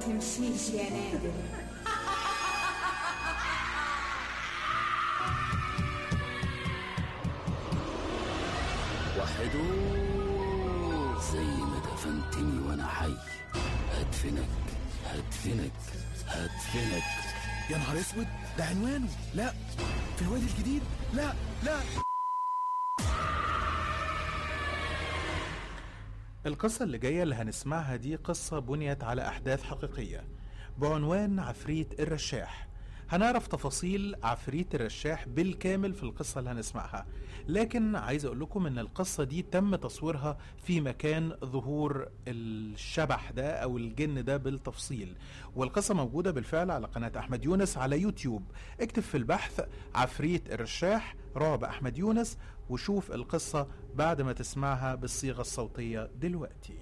تمشيش يا نادر وحدو زي ما دفنتني وانا حي هدفنك هدفنك هدفنك يا نهار اسود ده عنوانه لا في الوادي الجديد لا لا القصة اللي جاية اللي هنسمعها دي قصة بنيت على أحداث حقيقية بعنوان عفريت الرشاح هنعرف تفاصيل عفريت الرشاح بالكامل في القصة اللي هنسمعها لكن عايز أقول لكم إن القصة دي تم تصويرها في مكان ظهور الشبح ده أو الجن ده بالتفصيل والقصة موجودة بالفعل على قناة أحمد يونس على يوتيوب اكتب في البحث عفريت الرشاح رعب أحمد يونس وشوف القصة بعد ما تسمعها بالصيغة الصوتية دلوقتي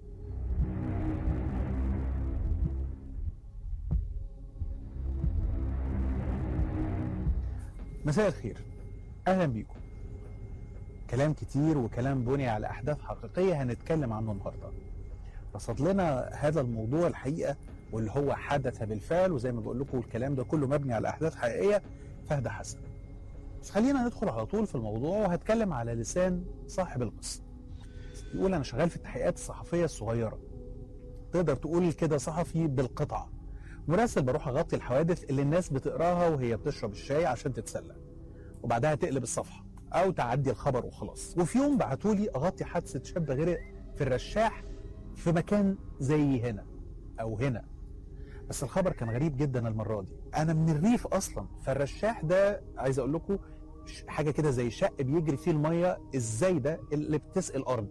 مساء الخير اهلا بيكم كلام كتير وكلام بني على احداث حقيقيه هنتكلم عنه النهارده رصد لنا هذا الموضوع الحقيقه واللي هو حدث بالفعل وزي ما بقول لكم الكلام ده كله مبني على احداث حقيقيه فهد حسن بس خلينا ندخل على طول في الموضوع وهتكلم على لسان صاحب القصه يقول انا شغال في التحقيقات الصحفيه الصغيره تقدر تقول كده صحفي بالقطعه مراسل بروح اغطي الحوادث اللي الناس بتقراها وهي بتشرب الشاي عشان تتسلى وبعدها تقلب الصفحه او تعدي الخبر وخلاص وفي يوم بعتولي اغطي حادثه شاب غرق في الرشاح في مكان زي هنا او هنا بس الخبر كان غريب جدا المره دي انا من الريف اصلا فالرشاح ده عايز اقول لكم ش- حاجه كده زي شق بيجري فيه الميه ازاي ده اللي بتسقي الارض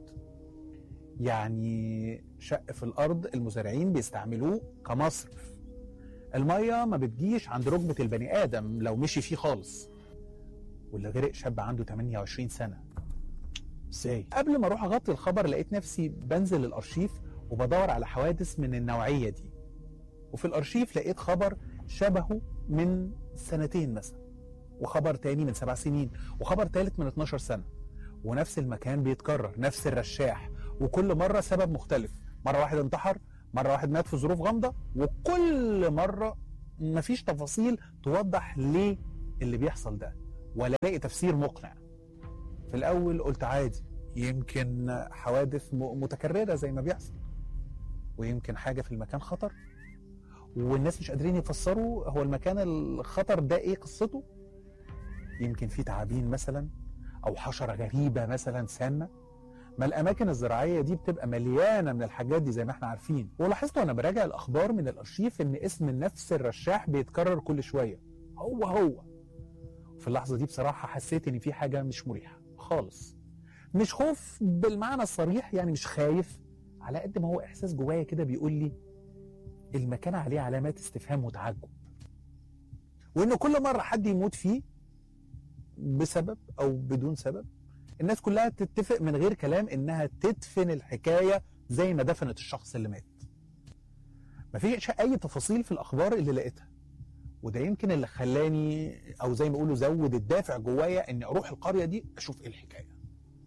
يعني شق في الارض المزارعين بيستعملوه كمصرف الميه ما بتجيش عند ركبه البني ادم لو مشي فيه خالص واللي غرق شاب عنده 28 سنه ازاي قبل ما اروح اغطي الخبر لقيت نفسي بنزل الارشيف وبدور على حوادث من النوعيه دي وفي الارشيف لقيت خبر شبهه من سنتين مثلا وخبر تاني من سبع سنين وخبر تالت من 12 سنه ونفس المكان بيتكرر نفس الرشاح وكل مره سبب مختلف مره واحد انتحر مره واحد مات في ظروف غامضه وكل مره مفيش تفاصيل توضح ليه اللي بيحصل ده ولا لاقي تفسير مقنع في الاول قلت عادي يمكن حوادث م- متكرره زي ما بيحصل ويمكن حاجه في المكان خطر والناس مش قادرين يفسروا هو المكان الخطر ده ايه قصته يمكن في تعابين مثلا او حشره غريبه مثلا سامه ما الاماكن الزراعيه دي بتبقى مليانه من الحاجات دي زي ما احنا عارفين ولاحظت وانا براجع الاخبار من الارشيف ان اسم نفس الرشاح بيتكرر كل شويه هو هو في اللحظه دي بصراحه حسيت ان في حاجه مش مريحه خالص مش خوف بالمعنى الصريح يعني مش خايف على قد ما هو احساس جوايا كده بيقول لي المكان عليه علامات استفهام وتعجب وانه كل مره حد يموت فيه بسبب او بدون سبب الناس كلها تتفق من غير كلام انها تدفن الحكايه زي ما دفنت الشخص اللي مات مفيش اي تفاصيل في الاخبار اللي لقيتها وده يمكن اللي خلاني او زي ما بيقولوا زود الدافع جوايا اني اروح القريه دي اشوف ايه الحكايه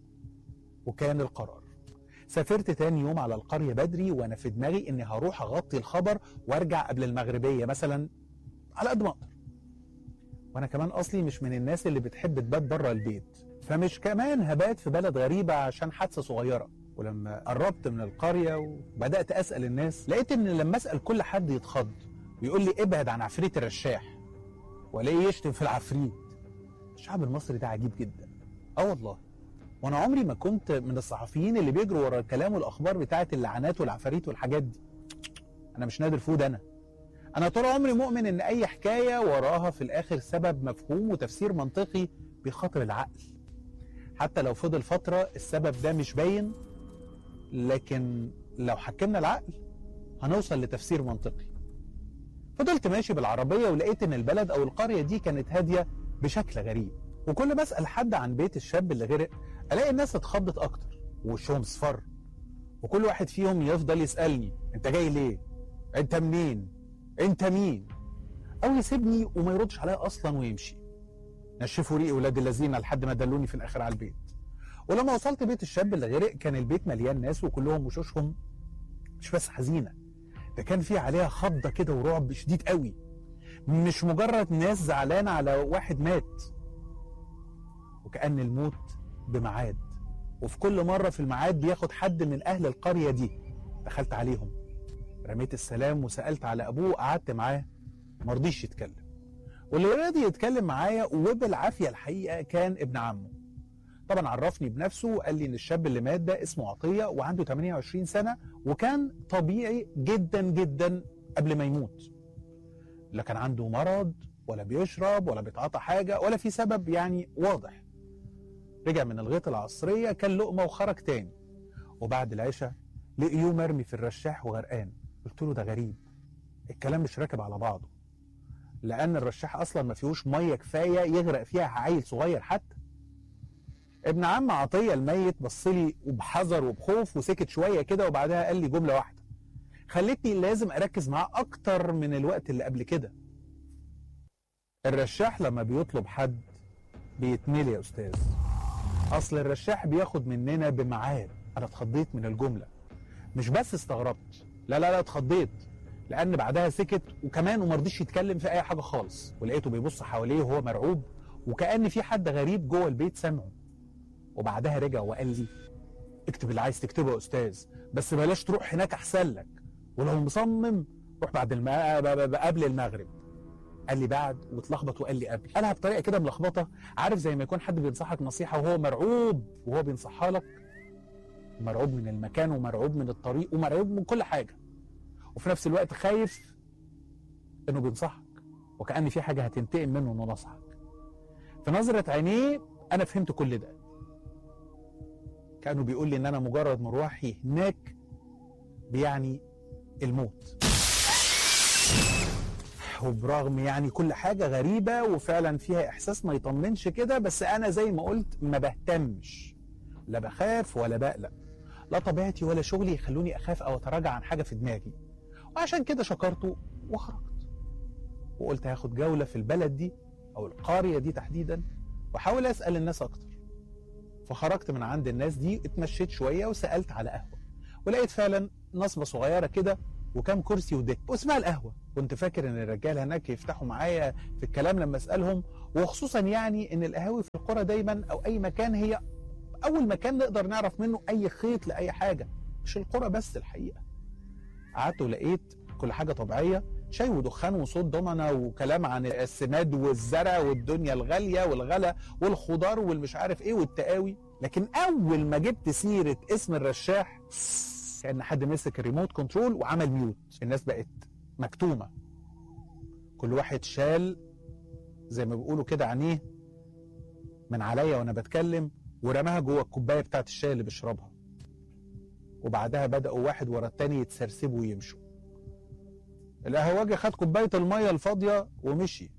وكان القرار سافرت تاني يوم على القريه بدري وانا في دماغي اني هروح اغطي الخبر وارجع قبل المغربيه مثلا على قد ما اقدر وانا كمان اصلي مش من الناس اللي بتحب تبات بره البيت فمش كمان هبات في بلد غريبه عشان حادثه صغيره ولما قربت من القريه وبدات اسال الناس لقيت ان لما اسال كل حد يتخض ويقول لي ابعد عن عفريت الرشاح والاقيه يشتم في العفريت الشعب المصري ده عجيب جدا اه والله وانا عمري ما كنت من الصحفيين اللي بيجروا ورا الكلام والاخبار بتاعه اللعنات والعفاريت والحاجات دي انا مش نادر فود انا انا طول عمري مؤمن ان اي حكايه وراها في الاخر سبب مفهوم وتفسير منطقي بيخاطر العقل حتى لو فضل فتره السبب ده مش باين لكن لو حكمنا العقل هنوصل لتفسير منطقي فضلت ماشي بالعربيه ولقيت ان البلد او القريه دي كانت هاديه بشكل غريب وكل ما اسال حد عن بيت الشاب اللي غرق الاقي الناس اتخضت اكتر ووشهم اصفر وكل واحد فيهم يفضل يسالني انت جاي ليه انت منين انت مين او يسيبني وما يردش عليا اصلا ويمشي نشفوا ريقي ولاد الذين لحد ما دلوني في الاخر على البيت ولما وصلت بيت الشاب اللي غرق كان البيت مليان ناس وكلهم وشوشهم مش بس حزينه ده كان في عليها خضه كده ورعب شديد قوي مش مجرد ناس زعلانه على واحد مات وكأن الموت بميعاد وفي كل مرة في الميعاد بياخد حد من أهل القرية دي دخلت عليهم رميت السلام وسألت على أبوه قعدت معاه مرضيش يتكلم واللي راضي يتكلم معايا وبالعافية الحقيقة كان ابن عمه طبعا عرفني بنفسه وقال لي ان الشاب اللي مات ده اسمه عطية وعنده 28 سنة وكان طبيعي جدا جدا قبل ما يموت لا كان عنده مرض ولا بيشرب ولا بيتعاطى حاجة ولا في سبب يعني واضح رجع من الغيط العصرية كان لقمة وخرج تاني وبعد العشاء لقيوه مرمي في الرشاح وغرقان قلت له ده غريب الكلام مش راكب على بعضه لأن الرشاح أصلا ما فيهوش مية كفاية يغرق فيها عيل صغير حتى ابن عم عطية الميت بص لي وبحذر وبخوف وسكت شوية كده وبعدها قال لي جملة واحدة خلتني لازم أركز معاه أكتر من الوقت اللي قبل كده الرشاح لما بيطلب حد بيتملي يا أستاذ اصل الرشاح بياخد مننا بميعاد انا اتخضيت من الجمله مش بس استغربت لا لا لا اتخضيت لان بعدها سكت وكمان وما رضيش يتكلم في اي حاجه خالص ولقيته بيبص حواليه وهو مرعوب وكان في حد غريب جوه البيت سامعه وبعدها رجع وقال لي اكتب اللي عايز تكتبه يا استاذ بس بلاش تروح هناك احسن لك ولو مصمم روح بعد الم... قبل المغرب قال لي بعد واتلخبط وقال لي قبل قالها بطريقه كده ملخبطه عارف زي ما يكون حد بينصحك نصيحه وهو مرعوب وهو بينصحها لك مرعوب من المكان ومرعوب من الطريق ومرعوب من كل حاجه وفي نفس الوقت خايف انه بينصحك وكأن في حاجه هتنتقم منه انه نصحك في نظره عينيه انا فهمت كل ده كانه بيقول لي ان انا مجرد مروحي هناك بيعني الموت وبرغم يعني كل حاجة غريبة وفعلا فيها إحساس ما يطمنش كده بس أنا زي ما قلت ما بهتمش لا بخاف ولا بقلق لا طبيعتي ولا شغلي يخلوني أخاف أو أتراجع عن حاجة في دماغي وعشان كده شكرته وخرجت وقلت هاخد جولة في البلد دي أو القرية دي تحديدا وأحاول أسأل الناس أكتر فخرجت من عند الناس دي اتمشيت شوية وسألت على قهوة ولقيت فعلا نصبة صغيرة كده وكام كرسي ودك واسمها القهوة كنت فاكر ان الرجال هناك يفتحوا معايا في الكلام لما اسالهم وخصوصا يعني ان القهاوي في القرى دايما او اي مكان هي اول مكان نقدر نعرف منه اي خيط لاي حاجه مش القرى بس الحقيقه قعدت ولقيت كل حاجه طبيعيه شاي ودخان وصوت ضمنه وكلام عن السماد والزرع والدنيا الغاليه والغلا والخضار والمش عارف ايه والتقاوي لكن اول ما جبت سيره اسم الرشاح كان حد مسك الريموت كنترول وعمل ميوت الناس بقت مكتومه كل واحد شال زي ما بيقولوا كده عينيه من عليا وانا بتكلم ورماها جوه الكوبايه بتاعت الشاي اللي بيشربها وبعدها بداوا واحد ورا التاني يتسرسبوا ويمشوا القهواجي خد كوبايه الميه الفاضيه ومشي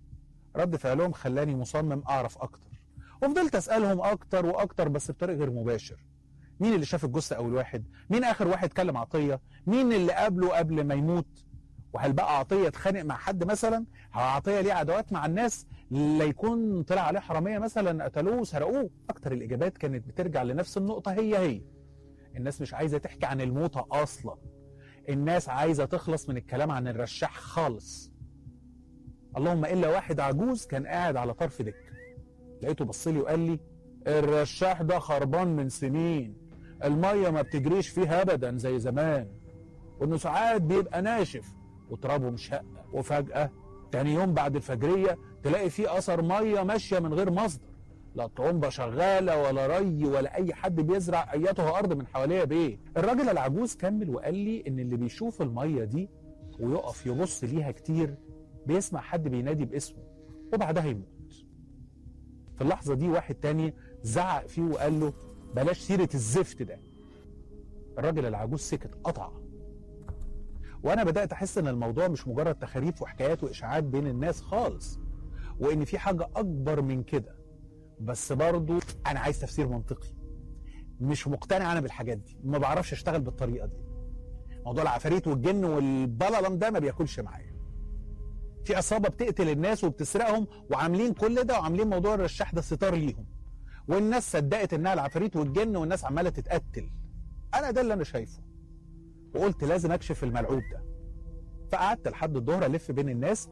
رد فعلهم خلاني مصمم اعرف اكتر وفضلت اسالهم اكتر واكتر بس بطريق غير مباشر مين اللي شاف الجثه اول واحد مين اخر واحد كلم عطيه مين اللي قابله قبل ما يموت وهل بقى عطيه اتخانق مع حد مثلا هو عطيه ليه عداوات مع الناس لا يكون طلع عليه حراميه مثلا قتلوه وسرقوه اكتر الاجابات كانت بترجع لنفس النقطه هي هي الناس مش عايزه تحكي عن الموتى اصلا الناس عايزه تخلص من الكلام عن الرشاح خالص اللهم الا واحد عجوز كان قاعد على طرف دك لقيته بص لي وقال لي الرشاح ده خربان من سنين الميه ما بتجريش فيه ابدا زي زمان وانه ساعات بيبقى ناشف وترابه مشقق وفجاه تاني يوم بعد الفجريه تلاقي فيه اثر ميه ماشيه من غير مصدر لا طرمبه شغاله ولا ري ولا اي حد بيزرع ايته ارض من حواليها بيه الراجل العجوز كمل وقال لي ان اللي بيشوف الميه دي ويقف يبص ليها كتير بيسمع حد بينادي باسمه وبعدها يموت في اللحظه دي واحد تاني زعق فيه وقال له بلاش سيره الزفت ده الراجل العجوز سكت قطع وانا بدات احس ان الموضوع مش مجرد تخاريف وحكايات واشاعات بين الناس خالص وان في حاجه اكبر من كده بس برضو انا عايز تفسير منطقي مش مقتنع انا بالحاجات دي ما بعرفش اشتغل بالطريقه دي موضوع العفاريت والجن والبللم ده ما بياكلش معايا في عصابه بتقتل الناس وبتسرقهم وعاملين كل ده وعاملين موضوع الرشاح ده ستار ليهم والناس صدقت انها العفاريت والجن والناس عماله تتقتل انا ده اللي انا شايفه وقلت لازم اكشف الملعوب ده فقعدت لحد الظهر الف بين الناس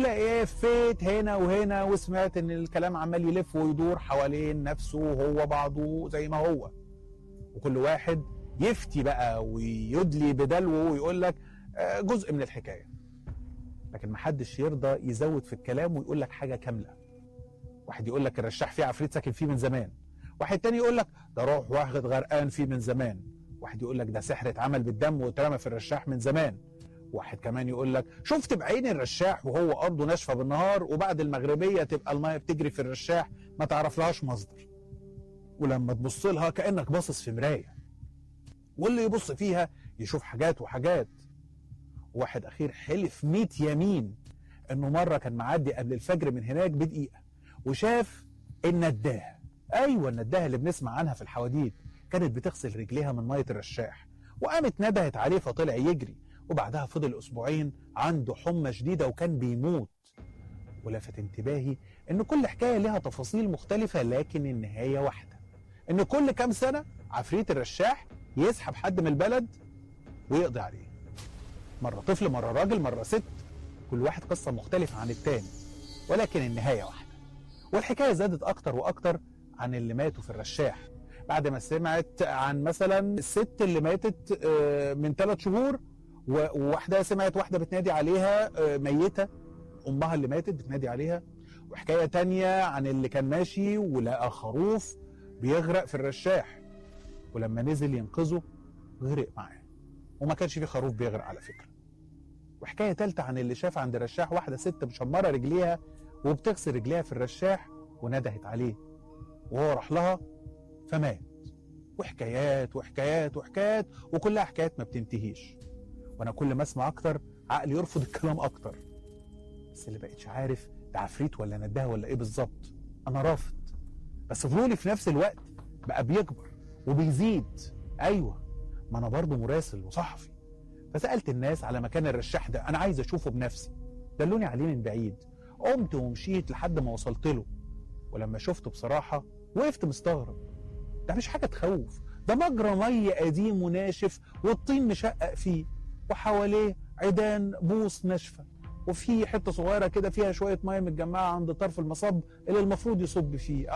ولفيت هنا وهنا وسمعت ان الكلام عمال يلف ويدور حوالين نفسه هو بعضه زي ما هو وكل واحد يفتي بقى ويدلي بدلوه ويقول لك آه، جزء من الحكايه لكن محدش يرضى يزود في الكلام ويقول لك حاجه كامله واحد يقول لك الرشاح فيه عفريت ساكن فيه من زمان واحد تاني يقول لك ده روح واخد غرقان فيه من زمان واحد يقول لك ده سحر اتعمل بالدم واترمى في الرشاح من زمان واحد كمان يقول لك شفت بعين الرشاح وهو ارضه ناشفه بالنهار وبعد المغربيه تبقى الميه بتجري في الرشاح ما تعرف لهاش مصدر ولما تبص لها كانك باصص في مرايه واللي يبص فيها يشوف حاجات وحاجات واحد اخير حلف 100 يمين انه مره كان معدي قبل الفجر من هناك بدقيقه وشاف النداهه ايوه النداهه اللي بنسمع عنها في الحواديت كانت بتغسل رجليها من ميه الرشاح وقامت ندهت عليه فطلع يجري وبعدها فضل اسبوعين عنده حمى شديده وكان بيموت ولفت انتباهي ان كل حكايه لها تفاصيل مختلفه لكن النهايه واحده ان كل كام سنه عفريت الرشاح يسحب حد من البلد ويقضي عليه مره طفل مره راجل مره ست كل واحد قصه مختلفه عن التاني ولكن النهايه واحده والحكايه زادت اكتر واكتر عن اللي ماتوا في الرشاح بعد ما سمعت عن مثلا الست اللي ماتت آه، من ثلاث شهور و- وواحده سمعت واحده بتنادي عليها آه، ميته امها اللي ماتت بتنادي عليها وحكايه تانية عن اللي كان ماشي ولقى خروف بيغرق في الرشاح ولما نزل ينقذه غرق معاه وما كانش في خروف بيغرق على فكره وحكايه تالتة عن اللي شاف عند الرشاح واحده ست مشمره رجليها وبتغسل رجليها في الرشاح وندهت عليه وهو راح لها فمات وحكايات وحكايات وحكايات وكلها حكايات ما بتنتهيش وانا كل ما اسمع اكتر عقلي يرفض الكلام اكتر بس اللي بقتش عارف ده عفريت ولا نداها ولا ايه بالظبط انا رافض بس فضولي في نفس الوقت بقى بيكبر وبيزيد ايوه ما انا برضه مراسل وصحفي فسالت الناس على مكان الرشاح ده انا عايز اشوفه بنفسي دلوني عليه من بعيد قمت ومشيت لحد ما وصلت له ولما شفته بصراحه وقفت مستغرب ده مش حاجه تخوف ده مجرى ميه قديم وناشف والطين مشقق فيه وحواليه عيدان بوص ناشفه وفي حته صغيره كده فيها شويه ميه متجمعه عند طرف المصب اللي المفروض يصب فيه